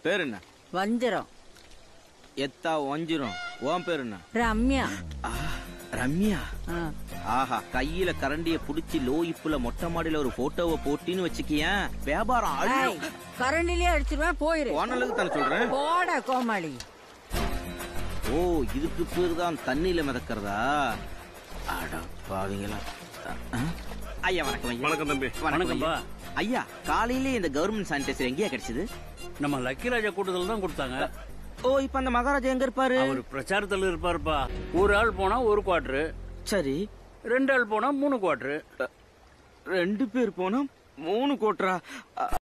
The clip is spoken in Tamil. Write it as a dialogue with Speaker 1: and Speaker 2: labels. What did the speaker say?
Speaker 1: பேர் என்ன
Speaker 2: வஞ்சிரம்
Speaker 1: எத்தா ஒஞ்சிரும் உன் பேர் என்ன
Speaker 2: ரம்யா
Speaker 1: ஆ, ரம்யா
Speaker 2: ஆ.
Speaker 1: ஆஹா கையில கரண்டிய புடிச்சு லோயிப்புல மொட்டை மாடியில ஒரு போட்டோவை போட்டின்னு வச்சுக்கியேன் வியாபாரம்
Speaker 2: ஏய்,
Speaker 1: அள்ளு.
Speaker 2: கரண்டிலே அடிச்சிருவேன் போயிரு
Speaker 1: உனக்கு தானே சொல்றேன்
Speaker 2: போட கோமாளி
Speaker 1: ஓ இதுக்கு பேர் தான் தண்ணியில மிதக்கிறதா அட பாவிங்களா ஆ? ஐயா வணக்கம் ஐயா
Speaker 3: வணக்கம் தம்பி
Speaker 4: வணக்கம்பா.
Speaker 1: ஐயா. ஐயா காலையில இந்த கவர்மெண்ட் சானிடைசர் எங்கேயா கிடைச்சது
Speaker 4: நம்ம லக்கிராஜா கூட்டத்தில் தான் கொடுத்தாங்க
Speaker 1: ஓ இப்ப அந்த மகாராஜா எங்க இருப்பாரு
Speaker 4: அவர் பிரச்சாரத்தில் இருப்பாருப்பா ஒரு ஆள் போனா ஒரு குவார்டரு
Speaker 1: சரி
Speaker 4: ரெண்டு ஆள் போனா மூணு குவார்டரு
Speaker 1: ரெண்டு பேர் போனா மூணு கோட்டரா